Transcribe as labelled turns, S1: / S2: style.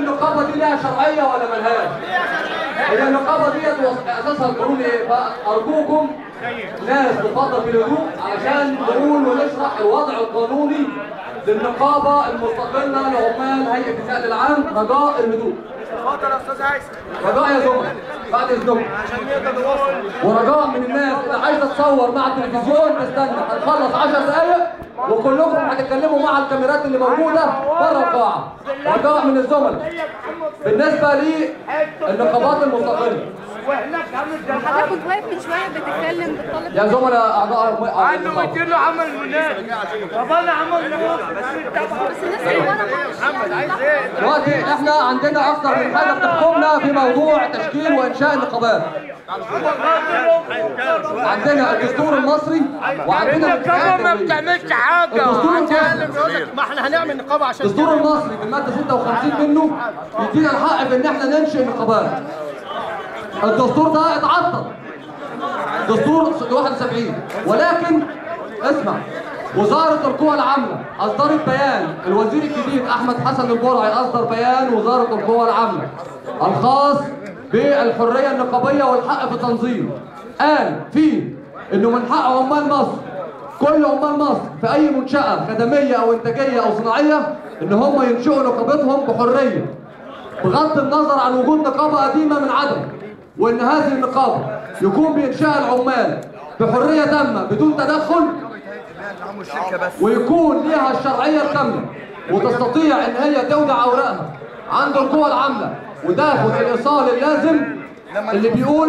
S1: النقابه دي لها شرعيه ولا ملهاش؟ هي النقابه ديت وص- اساسها القانون ايه؟ فارجوكم ناس تفضل بالهدوء علشان نقول ونشرح الوضع القانوني للنقابه المستقله لعمال هيئه النقل العام رجاء الهدوء.
S2: اتفضل يا استاذ هيثم
S1: رجاء يا زملاء بعد اذنكم
S2: عشان نقدر نوصل
S1: ورجاء من الناس اللي عايزه تصور مع التلفزيون تستنى هنخلص 10 دقايق وكلكم هتتكلموا مع الكاميرات اللي موجوده بره القاعه رجاء من الزملاء بالنسبه للنقابات المستقله
S3: حضرتك كنت واقف من شويه بتتكلم بتطالب
S1: يا زملاء اعضاء
S2: عنه
S1: النقابة.
S2: مدير له عمل هناك طب انا عملت
S3: بس الناس اللي ورا
S2: محمد عايز ايه؟
S1: دلوقتي احنا عندنا اكثر من حاجه بتحكمنا في موضوع تشكيل وانشاء النقابات عندنا الدستور المصري وعندنا
S2: النقابه ما
S1: الاتحاد الدولي.
S2: بتعملش حاجه
S1: الدستور المصري
S2: بيقول لك ما احنا هنعمل نقابه عشان
S1: الدستور المصري في الماده 56 منه يدينا الحق في ان احنا ننشئ نقابات الدستور ده اتعطل دستور 71 ولكن اسمع وزارة القوى العاملة أصدرت بيان الوزير الجديد أحمد حسن البرعي أصدر بيان وزارة القوى العاملة الخاص بالحرية النقابية والحق في التنظيم قال فيه إنه من حق عمال مصر كل عمال مصر في أي منشأة خدمية أو إنتاجية أو صناعية إن هم ينشئوا نقابتهم بحرية بغض النظر عن وجود نقابة قديمة من عدم وإن هذه النقابة يكون بإنشاء العمال بحرية تامة بدون تدخل ويكون ليها الشرعية الكاملة وتستطيع إن هي تودع أوراقها عند القوى العاملة وتاخد الإيصال اللازم اللي بيقول